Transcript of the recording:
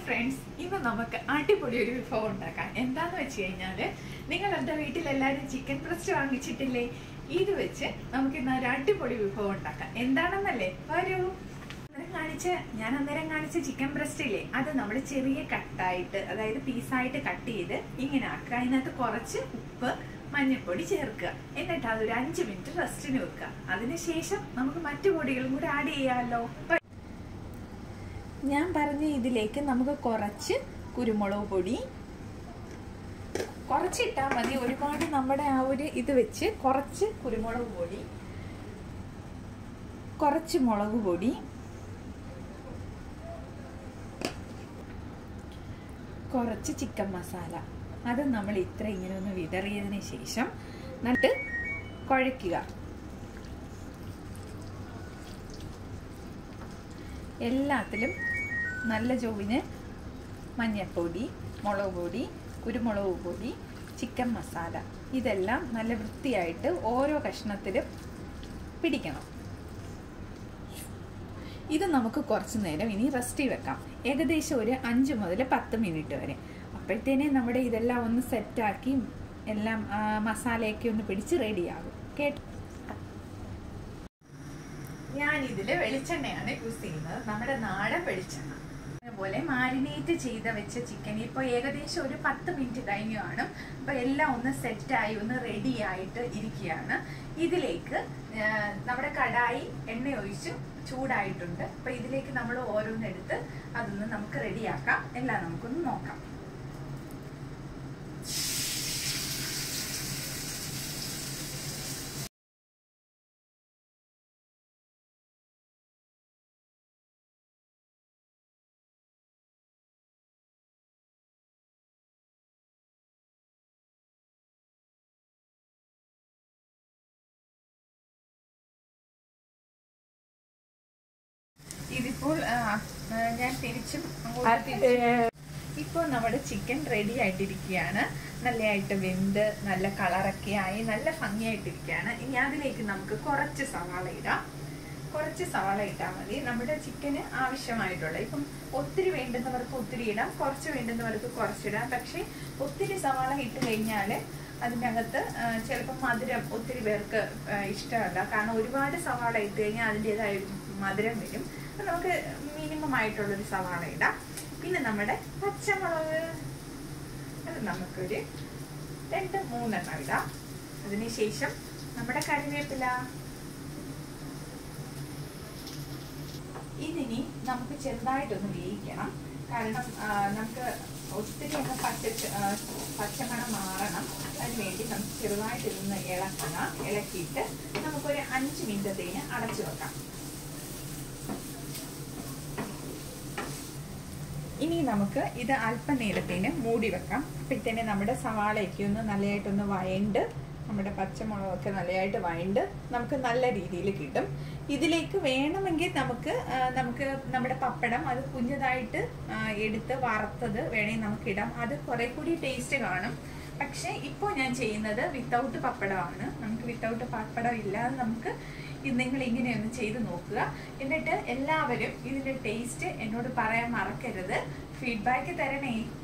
friends ഇന്ന് നമുക്ക് അടിപൊളി ഒരു വിഭവം ഉണ്ടാക്കാം എന്താന്ന് വെച്ച് കഴിഞ്ഞാല് നിങ്ങൾ എൻ്റെ വീട്ടിൽ എല്ലാവരും ചിക്കൻ ബ്രസ്റ്റ് വാങ്ങിച്ചിട്ടില്ലേ ഇത് വെച്ച് നമുക്ക് ഇന്ന് ഒരു അടിപൊളി വിഭവം ഉണ്ടാക്കാം എന്താണെന്നല്ലേ വരൂ അന്നേരം കാണിച്ച ഞാൻ അന്നേരം കാണിച്ച ചിക്കൻ ബ്രസ്റ്റ് ഇല്ലേ അത് നമ്മൾ ചെറിയ കട്ടായിട്ട് അതായത് പീസായിട്ട് കട്ട് ചെയ്ത് ഇങ്ങനെ ആക്കുക അതിനകത്ത് കുറച്ച് ഉപ്പ് മഞ്ഞൾപ്പൊടി ചേർക്കുക എന്നിട്ട് അതൊരു അഞ്ച് മിനിറ്റ് റെസ്റ്റിന് വെക്കുക അതിനുശേഷം നമുക്ക് മറ്റു പൊടികളും കൂടി ആഡ് ചെയ്യാമല്ലോ ഞാൻ പറഞ്ഞ ഇതിലേക്ക് നമുക്ക് കുറച്ച് കുരുമുളക് പൊടി കുറച്ചിട്ടാൽ മതി ഒരുപാട് നമ്മുടെ ആ ഒരു ഇത് വെച്ച് കുറച്ച് കുരുമുളക് പൊടി കുറച്ച് മുളക് പൊടി കുറച്ച് ചിക്കൻ മസാല അത് നമ്മൾ ഇത്ര ഇങ്ങനെ ഒന്ന് വിതറിയതിന് ശേഷം എന്നിട്ട് കുഴയ്ക്കുക എല്ലാത്തിലും നല്ല ചൊവ്വിന് മഞ്ഞൾപ്പൊടി മുളക് പൊടി കുരുമുളക് പൊടി ചിക്കൻ മസാല ഇതെല്ലാം നല്ല വൃത്തിയായിട്ട് ഓരോ കഷ്ണത്തിലും പിടിക്കണം ഇത് നമുക്ക് കുറച്ച് നേരം ഇനി റെസ്റ്റ് വെക്കാം ഏകദേശം ഒരു അഞ്ച് മുതൽ പത്ത് മിനിറ്റ് വരെ അപ്പോഴത്തേനെ നമ്മുടെ ഇതെല്ലാം ഒന്ന് സെറ്റാക്കി എല്ലാം മസാലയൊക്കെ ഒന്ന് പിടിച്ച് റെഡിയാകും കേട്ടോ ഞാൻ ഇതിൽ വെളിച്ചെണ്ണയാണ് യൂസ് ചെയ്യുന്നത് നമ്മുടെ നാടൻ വെളിച്ചെണ്ണ അതുപോലെ മാരിനേറ്റ് ചെയ്ത വെച്ച ചിക്കൻ ഇപ്പോൾ ഏകദേശം ഒരു പത്ത് മിനിറ്റ് കഴിഞ്ഞു കാണും അപ്പോൾ എല്ലാം ഒന്ന് സെറ്റായി ഒന്ന് റെഡി ആയിട്ട് ഇരിക്കുകയാണ് ഇതിലേക്ക് നമ്മുടെ കടായി എണ്ണ ഒഴിച്ച് ചൂടായിട്ടുണ്ട് അപ്പോൾ ഇതിലേക്ക് നമ്മൾ ഓരോന്നെടുത്ത് അതൊന്ന് നമുക്ക് റെഡിയാക്കാം എല്ലാം നമുക്കൊന്ന് നോക്കാം ഇതിപ്പോൾ ഞാൻ തിരിച്ചും ഇപ്പോൾ നമ്മുടെ ചിക്കൻ റെഡി ആയിട്ടിരിക്കുകയാണ് നല്ലതായിട്ട് വെന്ത് നല്ല കളറൊക്കെ ആയി നല്ല ഭംഗിയായിട്ടിരിക്കുകയാണ് ഇനി അതിലേക്ക് നമുക്ക് കുറച്ച് സവാള ഇടാം കുറച്ച് സവാള ഇട്ടാൽ മതി നമ്മുടെ ചിക്കന് ആവശ്യമായിട്ടുള്ള ഇപ്പം ഒത്തിരി വേണ്ടുന്നവർക്ക് ഒത്തിരി ഇടാം കുറച്ച് വേണ്ടുന്നവർക്ക് കുറച്ചിടാം പക്ഷേ ഒത്തിരി സവാള ഇട്ട് കഴിഞ്ഞാൽ അതിനകത്ത് ചിലപ്പോൾ മധുരം ഒത്തിരി പേർക്ക് ഇഷ്ടമല്ല കാരണം ഒരുപാട് സവാള ഇട്ട് കഴിഞ്ഞാൽ അതിൻ്റെതായ മധുരം വരും അപ്പം നമുക്ക് മിനിമം ആയിട്ടുള്ളൊരു സവാള ഇടാം പിന്നെ നമ്മുടെ പച്ചമുളക് അത് നമുക്കൊരു രണ്ട് മൂന്നെണ്ണം ഇടാം അതിനുശേഷം നമ്മുടെ കറിവേപ്പില ഇതിനി നമുക്ക് ചെറുതായിട്ടൊന്ന് വേവിക്കണം കാരണം നമുക്ക് ഒത്തിരി അങ്ങ് പച്ച പച്ചമണം മാറണം അതിനുവേണ്ടി നമുക്ക് ചെറുതായിട്ട് ഇതൊന്ന് ഇളക്കുക ഇളക്കിയിട്ട് നമുക്കൊരു അഞ്ച് മിനിറ്റത്തേന് അടച്ചു വെക്കാം ഇനി നമുക്ക് ഇത് അല്പനേരത്തേന് മൂടി വെക്കാം അപ്പോഴത്തേനെ നമ്മുടെ സവാളയൊക്കെ ഒന്ന് നല്ലതായിട്ടൊന്ന് വയണ്ട് നമ്മുടെ പച്ചമുളകൊക്കെ നല്ലതായിട്ട് വയണ്ട് നമുക്ക് നല്ല രീതിയിൽ കിട്ടും ഇതിലേക്ക് വേണമെങ്കിൽ നമുക്ക് നമുക്ക് നമ്മുടെ പപ്പടം അത് കുഞ്ഞതായിട്ട് എടുത്ത് വറുത്തത് വേണമെങ്കിൽ നമുക്ക് ഇടാം അത് കുറെ കൂടി ടേസ്റ്റ് കാണും പക്ഷേ ഇപ്പോൾ ഞാൻ ചെയ്യുന്നത് വിത്തൗട്ട് പപ്പടമാണ് നമുക്ക് വിത്തൗട്ട് പപ്പടം ഇല്ലാതെ നമുക്ക് ഇത് നിങ്ങൾ ഇങ്ങനെയൊന്ന് ചെയ്ത് നോക്കുക എന്നിട്ട് എല്ലാവരും ഇതിൻ്റെ ടേസ്റ്റ് എന്നോട് പറയാൻ മറക്കരുത് ഫീഡ്ബാക്ക് തരണേ